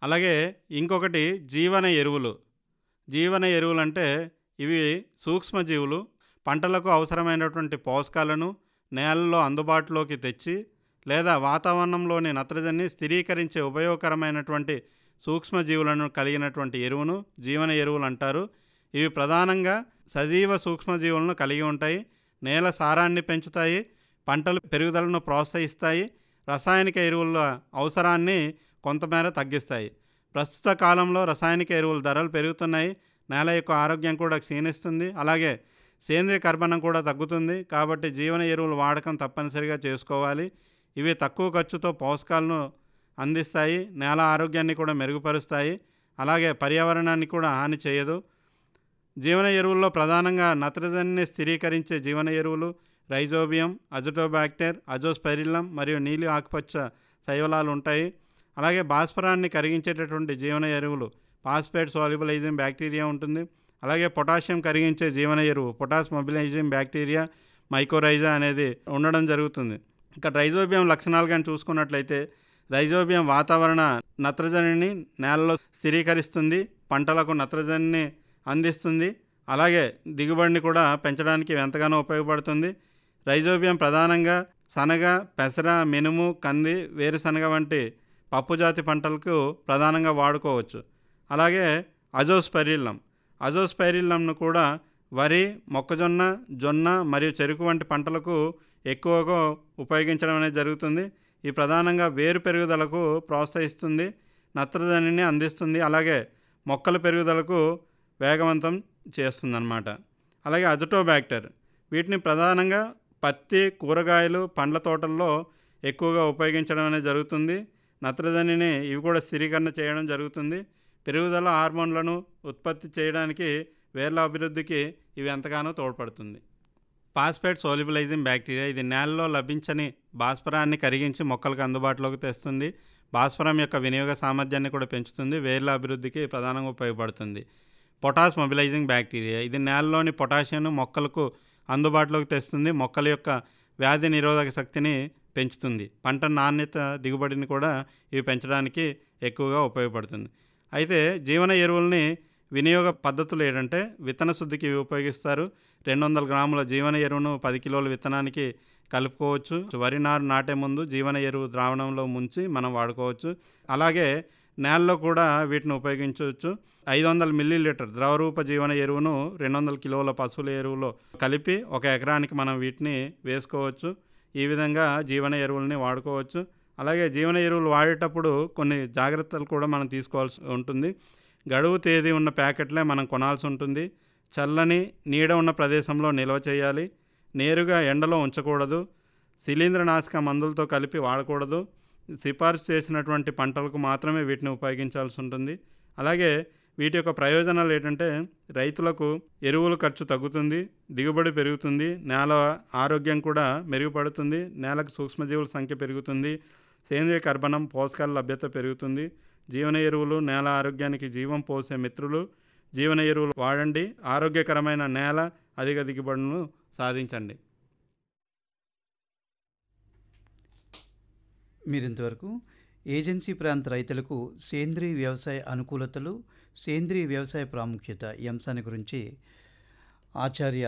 అలాగే ఇంకొకటి జీవన ఎరువులు జీవన ఎరువులంటే ఇవి సూక్ష్మజీవులు పంటలకు అవసరమైనటువంటి పోషకాలను నేలలో అందుబాటులోకి తెచ్చి లేదా వాతావరణంలోని నత్రజనిని స్థిరీకరించే ఉపయోగకరమైనటువంటి సూక్ష్మజీవులను కలిగినటువంటి ఎరువును జీవన ఎరువులు అంటారు ఇవి ప్రధానంగా సజీవ సూక్ష్మజీవులను కలిగి ఉంటాయి నేల సారాన్ని పెంచుతాయి పంటల పెరుగుదలను ప్రోత్సహిస్తాయి రసాయనిక ఎరువుల అవసరాన్ని కొంతమేర తగ్గిస్తాయి ప్రస్తుత కాలంలో రసాయనిక ఎరువుల ధరలు పెరుగుతున్నాయి నేల యొక్క ఆరోగ్యం కూడా క్షీణిస్తుంది అలాగే సేంద్రియ కర్బనం కూడా తగ్గుతుంది కాబట్టి జీవన ఎరువుల వాడకం తప్పనిసరిగా చేసుకోవాలి ఇవి తక్కువ ఖర్చుతో పోషకాలను అందిస్తాయి నేల ఆరోగ్యాన్ని కూడా మెరుగుపరుస్తాయి అలాగే పర్యావరణాన్ని కూడా హాని చేయదు జీవన ఎరువుల్లో ప్రధానంగా నత్రజనిని స్థిరీకరించే జీవన ఎరువులు రైజోబియం అజటోబాక్టర్ అజోస్పైరిల్లం మరియు నీలి ఆకుపచ్చ శైవలాలు ఉంటాయి అలాగే భాస్వరాన్ని కరిగించేటటువంటి జీవన ఎరువులు ఫాస్ఫేట్ సాల్యుబలైజింగ్ బ్యాక్టీరియా ఉంటుంది అలాగే పొటాషియం కరిగించే జీవన ఎరువు పొటాష్ మొబిలైజింగ్ బ్యాక్టీరియా మైకోరైజా అనేది ఉండడం జరుగుతుంది ఇక రైజోబియం లక్షణాలు కానీ చూసుకున్నట్లయితే రైజోబియం వాతావరణ నత్రజనిని నేలలో స్థిరీకరిస్తుంది పంటలకు నత్రజనిని అందిస్తుంది అలాగే దిగుబడిని కూడా పెంచడానికి ఎంతగానో ఉపయోగపడుతుంది రైజోబియం ప్రధానంగా శనగ పెసర మినుము కంది వేరుశనగ వంటి పప్పుజాతి పంటలకు ప్రధానంగా వాడుకోవచ్చు అలాగే అజోస్పైరిల్లం అజోస్పైరిల్లంను కూడా వరి మొక్కజొన్న జొన్న మరియు చెరుకు వంటి పంటలకు ఎక్కువగా ఉపయోగించడం అనేది జరుగుతుంది ఈ ప్రధానంగా వేరు పెరుగుదలకు ప్రోత్సహిస్తుంది నత్రజనిని అందిస్తుంది అలాగే మొక్కల పెరుగుదలకు వేగవంతం చేస్తుందన్నమాట అలాగే అజటోబ్యాక్టర్ వీటిని ప్రధానంగా పత్తి కూరగాయలు పండ్ల తోటల్లో ఎక్కువగా ఉపయోగించడం అనేది జరుగుతుంది నత్రజనిని ఇవి కూడా స్థిరీకరణ చేయడం జరుగుతుంది పెరుగుదల హార్మోన్లను ఉత్పత్తి చేయడానికి వేర్ల అభివృద్ధికి ఇవి ఎంతగానో తోడ్పడుతుంది ఫాస్ఫేట్ సోలిబిలైజింగ్ బ్యాక్టీరియా ఇది నేలలో లభించని భాస్వరాన్ని కరిగించి మొక్కలకు అందుబాటులోకి తెస్తుంది భాస్వరం యొక్క వినియోగ సామర్థ్యాన్ని కూడా పెంచుతుంది వేర్ల అభివృద్ధికి ప్రధానంగా ఉపయోగపడుతుంది పొటాష్ మొబిలైజింగ్ బ్యాక్టీరియా ఇది నేలలోని పొటాషియం మొక్కలకు అందుబాటులోకి తెస్తుంది మొక్కల యొక్క వ్యాధి నిరోధక శక్తిని పెంచుతుంది పంట నాణ్యత దిగుబడిని కూడా ఇవి పెంచడానికి ఎక్కువగా ఉపయోగపడుతుంది అయితే జీవన ఎరువుల్ని వినియోగ పద్ధతులు ఏంటంటే విత్తన శుద్ధికి ఇవి ఉపయోగిస్తారు రెండు వందల గ్రాముల జీవన ఎరువును పది కిలోల విత్తనానికి కలుపుకోవచ్చు వరి నారు నాటే ముందు జీవన ఎరువు ద్రావణంలో ముంచి మనం వాడుకోవచ్చు అలాగే నేలలో కూడా వీటిని ఉపయోగించవచ్చు ఐదు వందల మిల్లీ లీటర్ ద్రవరూప జీవన ఎరువును రెండు వందల కిలోల పశువుల ఎరువులో కలిపి ఒక ఎకరానికి మనం వీటిని వేసుకోవచ్చు ఈ విధంగా జీవన ఎరువుల్ని వాడుకోవచ్చు అలాగే జీవన ఎరువులు వాడేటప్పుడు కొన్ని జాగ్రత్తలు కూడా మనం తీసుకోవాల్సి ఉంటుంది గడువు తేదీ ఉన్న ప్యాకెట్లే మనం కొనాల్సి ఉంటుంది చల్లని నీడ ఉన్న ప్రదేశంలో నిల్వ చేయాలి నేరుగా ఎండలో ఉంచకూడదు శిలీంద్రనాశక మందులతో కలిపి వాడకూడదు సిఫార్సు చేసినటువంటి పంటలకు మాత్రమే వీటిని ఉపయోగించాల్సి ఉంటుంది అలాగే వీటి యొక్క ప్రయోజనాలు ఏంటంటే రైతులకు ఎరువుల ఖర్చు తగ్గుతుంది దిగుబడి పెరుగుతుంది నేల ఆరోగ్యం కూడా మెరుగుపడుతుంది నేలకు సూక్ష్మజీవుల సంఖ్య పెరుగుతుంది సేంద్రియ కర్బనం పోషకాల లభ్యత పెరుగుతుంది జీవన ఎరువులు నేల ఆరోగ్యానికి జీవం పోసే మిత్రులు జీవన ఎరువులు వాడండి ఆరోగ్యకరమైన నేల అధిక దిగుబడులను సాధించండి మీరింతవరకు ఏజెన్సీ ప్రాంత రైతులకు సేంద్రీయ వ్యవసాయ అనుకూలతలు సేంద్రీయ వ్యవసాయ ప్రాముఖ్యత ఈ అంశాన్ని గురించి ఆచార్య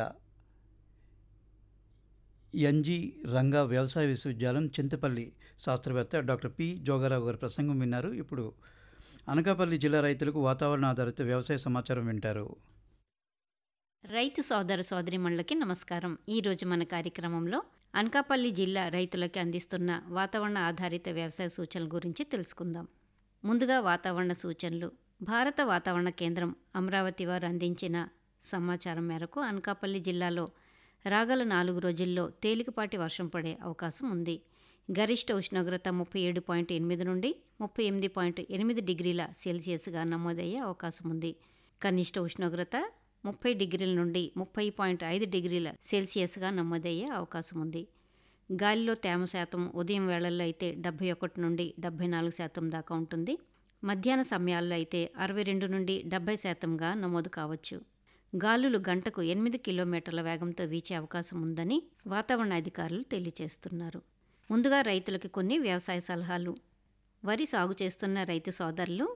ఎన్జి రంగా వ్యవసాయ విశ్వవిద్యాలయం చింతపల్లి శాస్త్రవేత్త డాక్టర్ పి జోగారావు గారి ప్రసంగం విన్నారు ఇప్పుడు అనకాపల్లి జిల్లా రైతులకు వాతావరణ ఆధారిత వ్యవసాయ సమాచారం వింటారు రైతు సోదర సోదరిమణులకి నమస్కారం ఈరోజు మన కార్యక్రమంలో అనకాపల్లి జిల్లా రైతులకి అందిస్తున్న వాతావరణ ఆధారిత వ్యవసాయ సూచనల గురించి తెలుసుకుందాం ముందుగా వాతావరణ సూచనలు భారత వాతావరణ కేంద్రం అమరావతి వారు అందించిన సమాచారం మేరకు అనకాపల్లి జిల్లాలో రాగల నాలుగు రోజుల్లో తేలికపాటి వర్షం పడే అవకాశం ఉంది గరిష్ట ఉష్ణోగ్రత ముప్పై ఏడు పాయింట్ ఎనిమిది నుండి ముప్పై ఎనిమిది పాయింట్ ఎనిమిది డిగ్రీల సెల్సియస్గా నమోదయ్యే అవకాశం ఉంది కనిష్ట ఉష్ణోగ్రత ముప్పై డిగ్రీల నుండి ముప్పై పాయింట్ ఐదు డిగ్రీల సెల్సియస్గా నమోదయ్యే అవకాశం ఉంది గాలిలో తేమ శాతం ఉదయం వేళల్లో అయితే డెబ్బై ఒకటి నుండి డెబ్బై నాలుగు శాతం దాకా ఉంటుంది మధ్యాహ్న సమయాల్లో అయితే అరవై రెండు నుండి డెబ్బై శాతంగా నమోదు కావచ్చు గాలులు గంటకు ఎనిమిది కిలోమీటర్ల వేగంతో వీచే అవకాశం ఉందని వాతావరణ అధికారులు తెలియజేస్తున్నారు ముందుగా రైతులకి కొన్ని వ్యవసాయ సలహాలు వరి సాగు చేస్తున్న రైతు సోదరులు